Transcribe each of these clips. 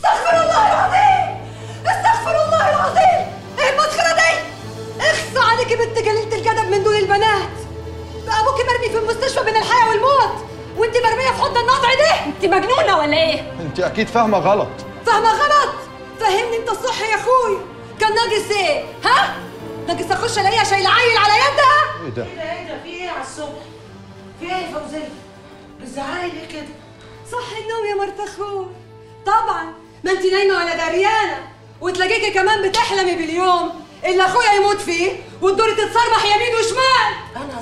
استغفر الله العظيم استغفر الله العظيم ايه المسخره دي اخصى عليك يا بنت قليله الادب من دول البنات ده ابوك مرمي في المستشفى بين الحياه والموت وانت مرميه في حضن النطع دي انت مجنونه ولا ايه انت اكيد فاهمه غلط فاهمه غلط فهمني انت الصح يا اخوي كان ناقص ايه ها ناقص اخش الاقيها شايله عيل على يدها ايه ده ايه ده في ايه على الصبح؟ في ايه يا فوزية؟ بتزعقي ليه كده؟ صح النوم يا مرت اخوي طبعا ما انت نايمه ولا دريانه وتلاقيكي كمان بتحلمي باليوم اللي اخويا يموت فيه وتدوري تتصرمح يمين وشمال انا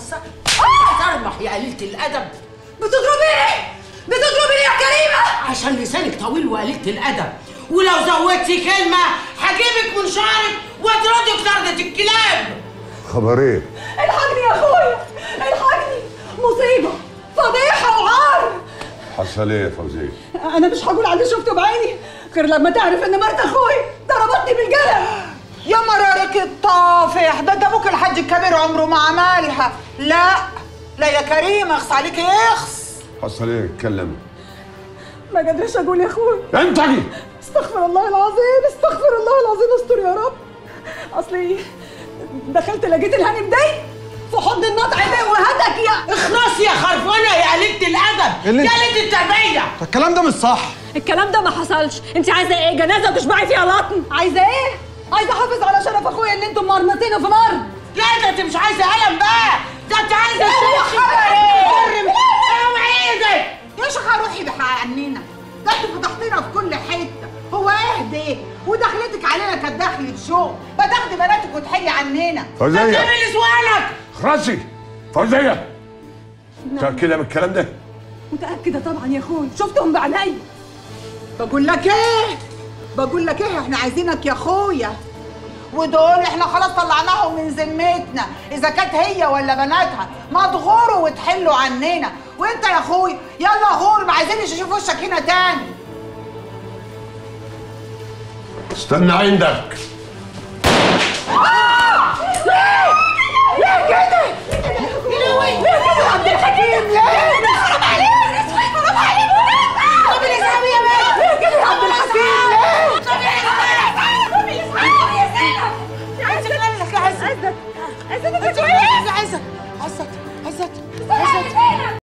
صرمح يا قليلة الادب بتضربيني بتضربيني يا كريمه عشان لسانك طويل وقليلة الادب ولو زودتي كلمة هجيبك من شعرك واطردك طردة الكلاب خبر ايه؟ الحقني يا اخويا الحقني مصيبه فضيحه وعار حصل ايه يا فوزيه؟ انا مش هقول على اللي شفته بعيني غير لما تعرف ان مرت اخوي ضربتني بالقلم يا مرارك الطافح ده انت ابوك الحاج الكبير عمره ما عملها لا لا يا كريم اخص عليك يخص حصل ايه؟ اتكلم ما قدرش اقول يا اخوي انتهي استغفر الله العظيم استغفر الله العظيم استر يا رب اصلي دخلت لقيت الهانم دي في حضن النطع ده وهدك يا اخلصي يا خرفانة يا قليلة الادب اللي- يا قليلة التربية الكلام ده مش صح الكلام ده ما حصلش انت عايزه ايه جنازه تشبعي فيها لطن عايزه ايه عايزه احافظ على شرف اخويا اللي انتم مرمطينه في الارض لا ده انت مش عايزة قلم بقى ده انت عايزة ايه يا خبر ايه؟ اوعي ايدك يا شيخة روحي بحق عنينا ده انتوا فضحتينا في كل حتة هو اهدي ودخلتك علينا كانت دخلة شو ما تاخدي بناتك وتحلي عنينا فوزيه كمل سؤالك خرسي فوزيه متأكدة من الكلام ده؟ متاكده طبعا يا اخوي شفتهم بعيني بقول لك ايه بقول لك ايه احنا عايزينك يا اخويا ودول احنا خلاص طلعناهم من ذمتنا اذا كانت هي ولا بناتها ما تغوروا وتحلوا عننا وانت يا اخويا يلا غور ما عايزينش نشوف وشك هنا تاني استنى عندك